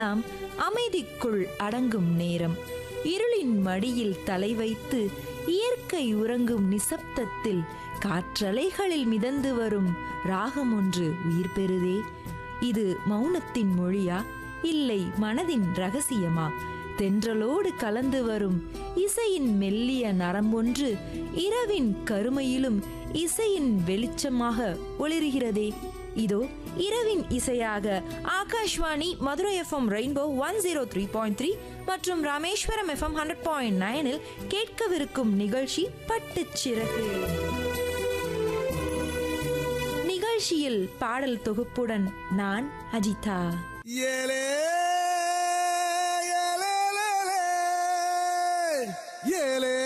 நாம் அமைதிக்குள் அடங்கும் நேரம் இருளின் மடியில் தலை வைத்து இயற்கை உறங்கும் நிசப்தத்தில் காற்றலைகளில் மிதந்து வரும் ராகம் ஒன்று உயிர் பெறுதே இது மௌனத்தின் மொழியா இல்லை மனதின் ரகசியமா தென்றலோடு கலந்து வரும் இசையின் மெல்லிய நரம்பொன்று இரவின் கருமையிலும் இசையின் வெளிச்சமாக ஒளிர்கிறதே இதோ இரவின் இசையாக Akashvani Madurai FM rainbow one zero three point three மற்றும் ராமேஸ்வரம் எஃப்எம் ஹண்ட்ரட் பாயிண்ட் நைனில் கேட்கவிருக்கும் நிகழ்ச்சி பட்டுச்சிறகு நிகழ்ச்சியில் பாடல் தொகுப்புடன் நான் அஜிதா ஏலே ஏலே ஏலே